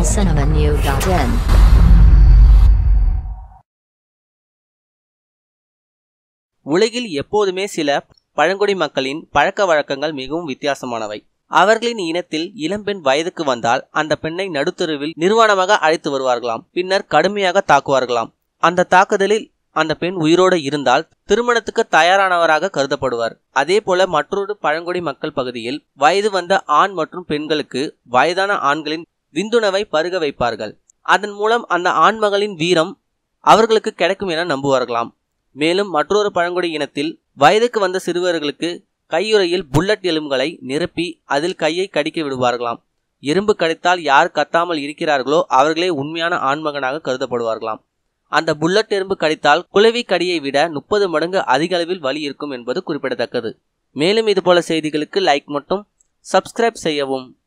tamilcinemanew.in. உலகில் எப்போதுமே சில பழங்குடி மக்களின் பழக்க வழக்கங்கள் மிகவும் வித்தியாசமானவை அவர்களின் இனத்தில் இளம்பெண் வயதுக்கு வந்தால் அந்த பெண்ணை நடுத்தருவில் நிர்வாணமாக அழைத்து வருவார்களாம் பின்னர் கடுமையாக தாக்குவார்களாம் அந்த தாக்குதலில் அந்த பெண் உயிரோடு இருந்தால் திருமணத்துக்கு தயாரானவராக கருதப்படுவார் அதே போல மற்றொரு பழங்குடி மக்கள் பகுதியில் வயது வந்த ஆண் மற்றும் பெண்களுக்கு வயதான ஆண்களின் விந்துணவை பருக வைப்பார்கள் அதன் மூலம் அந்த ஆண்மகளின் வீரம் அவர்களுக்கு கிடைக்கும் என நம்புவார்களாம் மேலும் மற்றொரு பழங்குடி இனத்தில் வயதுக்கு வந்த சிறுவர்களுக்கு கையுறையில் புல்லட் எலும்புகளை நிரப்பி அதில் கையை கடிக்க விடுவார்களாம் எறும்பு கடித்தால் யார் கத்தாமல் இருக்கிறார்களோ அவர்களே உண்மையான ஆண்மகனாக கருதப்படுவார்களாம் அந்த புல்லட் எறும்பு கடித்தால் குளவி கடியை விட முப்பது மடங்கு அதிக அளவில் வலி இருக்கும் என்பது குறிப்பிடத்தக்கது மேலும் இதுபோல செய்திகளுக்கு லைக் மட்டும் சப்ஸ்கிரைப் செய்யவும்